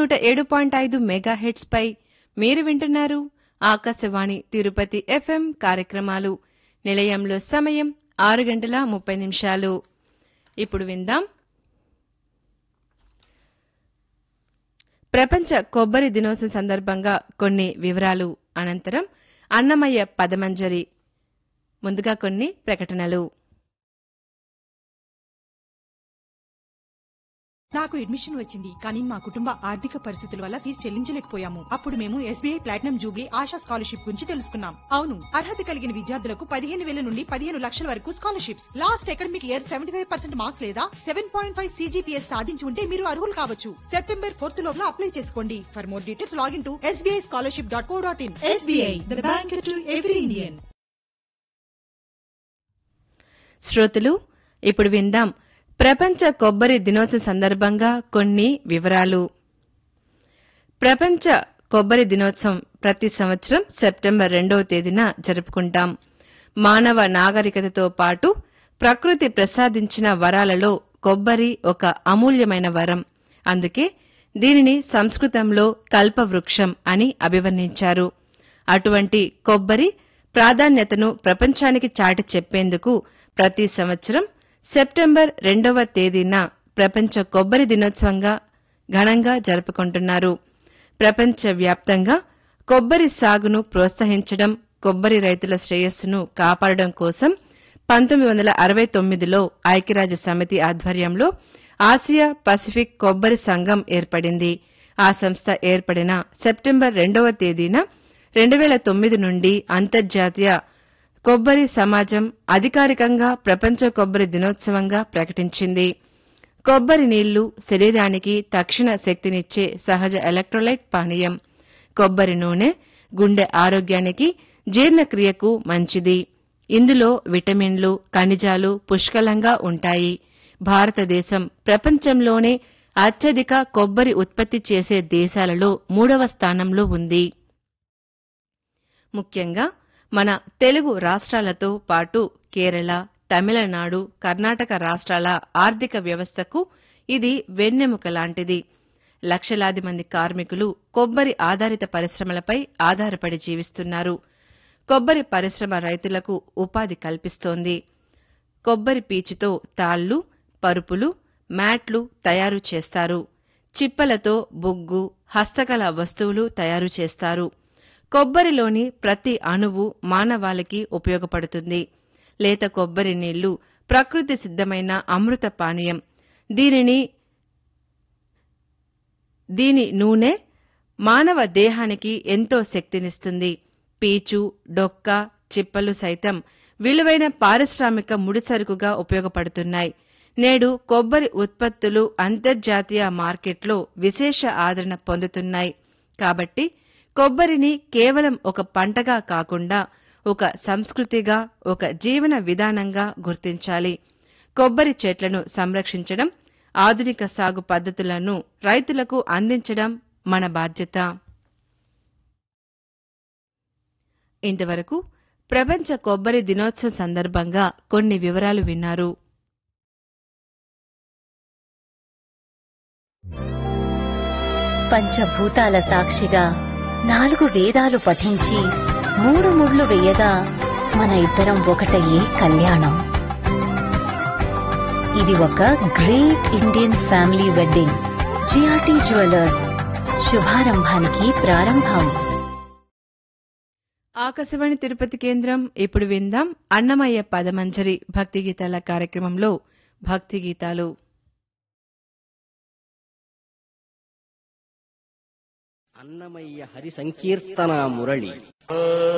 నూట ఏడు పాయింట్ ఐదు మెగా హెడ్స్ పై మీరు వింటున్నారు ఆకాశవాణి తిరుపతి ఎఫ్ఎం కార్యక్రమాలు నిలయంలో సమయం ఆరు గంటల ముప్పై నిమిషాలు ఇప్పుడు విందాం ప్రపంచ కొబ్బరి దినోత్సవం సందర్భంగా కొన్ని వివరాలు అనంతరం అన్నమయ్య పదమంజరి ముందుగా కొన్ని ప్రకటనలు నాకు అడ్మిషన్ వచ్చింది కానీ మా కుటుంబ ఆర్థిక పరిస్థితుల వల్ల ఫీజు చెల్లించలేకపోయాము అప్పుడు మేము SBI platinum jubilee Asha scholarship గురించి తెలుసుకున్నాం అవును అర్హత కలిగిన విద్యార్థులకు పదిహేను వేల నుండి పదిహేను లక్షల వరకు scholarships last academic year seventy five percent marks లేదా సెవెన్ పాయింట్ ఫైవ్ సీజీపీఎస్ సాధించి ఉంటే మీరు అర్హులు కావచ్చు సెప్టెంబర్ ఫోర్త్ లోపల అప్లై చేసుకోండి for more details login to SBI scholarship dot co dot in SBI the bank to every Indian శ్రోతలు ఇప్పుడు విందాం ప్రపంచ కొబ్బరి దినోత్సవం సందర్భంగా కొన్ని వివరాలు ప్రపంచ కొబ్బరి దినోత్సవం ప్రతి సంవత్సరం సెప్టెంబర్ రెండవ తేదీన జరుపుకుంటాం మానవ నాగరికతతో పాటు ప్రకృతి ప్రసాదించిన వరాలలో కొబ్బరి ఒక అమూల్యమైన వరం అందుకే దీనిని సంస్కృతంలో కల్పవృక్షం అని అభివర్ణించారు అటువంటి కొబ్బరి ప్రాధాన్యతను ప్రపంచానికి చాటి చెప్పేందుకు ప్రతి సంవత్సరం సెప్టెంబర్ రెండవ తేదీన ప్రపంచ కొబ్బరి దినోత్సవంగా ఘనంగా జరుపుకుంటున్నారు ప్రపంచవ్యాప్తంగా కొబ్బరి సాగును ప్రోత్సహించడం కొబ్బరి రైతుల శ్రేయస్సును కాపాడడం కోసం పంతొమ్మిది వందల అరవై తొమ్మిదిలో ఐక్యరాజ్య సమితి ఆధ్వర్యంలో ఆసియా పసిఫిక్ కొబ్బరి సంఘం ఏర్పడింది ఆ సంస్థ ఏర్పడిన సెప్టెంబర్ రెండవ తేదీన రెండు వేల తొమ్మిది నుండి అంతర్జాతీయ కొబ్బరి సమాజం అధికారికంగా ప్రపంచ కొబ్బరి దినోత్సవంగా ప్రకటించింది కొబ్బరి నీళ్లు శరీరానికి తక్షణ శక్తినిచ్చే సహజ ఎలక్ట్రోలైట్ పానీయం కొబ్బరి నూనె గుండె ఆరోగ్యానికి జీర్ణక్రియకు మంచిది ఇందులో విటమిన్లు ఖనిజాలు పుష్కలంగా ఉంటాయి భారతదేశం ప్రపంచంలోనే అత్యధిక కొబ్బరి ఉత్పత్తి చేసే దేశాలలో మూడవ స్థానంలో ఉంది ముఖ్యంగా మన తెలుగు రాష్ట్రాలతో పాటు కేరళ తమిళనాడు కర్ణాటక రాష్ట్రాల ఆర్థిక వ్యవస్థకు ఇది వెన్నెముక లాంటిది లక్షలాది మంది కార్మికులు కొబ్బరి ఆధారిత పరిశ్రమలపై ఆధారపడి జీవిస్తున్నారు కొబ్బరి పరిశ్రమ రైతులకు ఉపాధి కల్పిస్తోంది కొబ్బరి పీచుతో తాళ్లు పరుపులు మ్యాట్లు తయారు చేస్తారు చిప్పలతో బొగ్గు హస్తకళ వస్తువులు తయారు చేస్తారు కొబ్బరిలోని ప్రతి అణువు మానవాళికి ఉపయోగపడుతుంది లేత కొబ్బరి నీళ్లు ప్రకృతి సిద్ధమైన అమృత పానీయం దీనిని దీని నూనె మానవ దేహానికి ఎంతో శక్తినిస్తుంది పీచు డొక్క చిప్పలు సైతం విలువైన పారిశ్రామిక ముడిసరుకుగా ఉపయోగపడుతున్నాయి నేడు కొబ్బరి ఉత్పత్తులు అంతర్జాతీయ మార్కెట్లో విశేష ఆదరణ పొందుతున్నాయి కాబట్టి కొబ్బరిని కేవలం ఒక పంటగా కాకుండా ఒక సంస్కృతిగా ఒక జీవన విధానంగా గుర్తించాలి కొబ్బరి చెట్లను సంరక్షించడం ఆధునిక సాగు పద్ధతులను రైతులకు అందించడం మన బాధ్యత ఇంతవరకు ప్రపంచ కొబ్బరి దినోత్సవం సందర్భంగా కొన్ని వివరాలు విన్నారు పంచభూతాల సాక్షిగా నాలుగు వేదాలు పఠించి మూడు ముళ్ళు వేయగా మన ఇద్దరం ఒకటయ్యే కళ్యాణం ఇది ఒక great Indian family wedding GRT jewellers శుభారంభానికి ప్రారంభం ఆకాశవాణి తిరుపతి కేంద్రం ఇప్పుడు విందాం అన్నమయ్య పదమంజరి భక్తి గీతాల కార్యక్రమంలో భక్తి గీతాలు అన్నమయ్య హరి సంకీర్తన మురళి